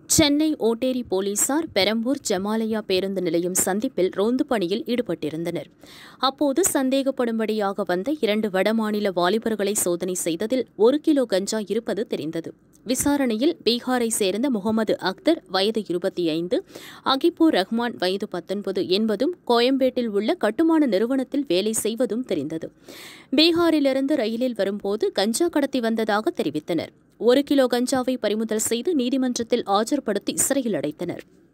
சென்னை ஓட்டேரி போலீசார் பெரம்பூர் ஜமாலயா பேருந்து நிலையம் சந்திப்பில் ரோந்து பணியில் ஈடுபட்டிருந்தனர் அப்போது சந்தேகப்படும்படியாக வந்த இரண்டு வடமாநில வாலிபர்களை சோதனை செய்ததில் ஒரு கிலோ கஞ்சா இருப்பது தெரிந்தது விசாரணையில் பீகாரை சேர்ந்த முகமது அக்தர் வயது இருபத்தி ஐந்து அகிபூர் ரஹ்மான் வயது பத்தொன்பது என்பதும் கோயம்பேட்டில் உள்ள கட்டுமான நிறுவனத்தில் வேலை செய்வதும் தெரிந்தது பீகாரிலிருந்து ரயிலில் வரும்போது கஞ்சா கடத்தி வந்ததாக தெரிவித்தனர் ஒரு கிலோ கஞ்சாவை பறிமுதல் செய்து நீதிமன்றத்தில் ஆஜர்படுத்தி சிறையில் அடைத்தனர்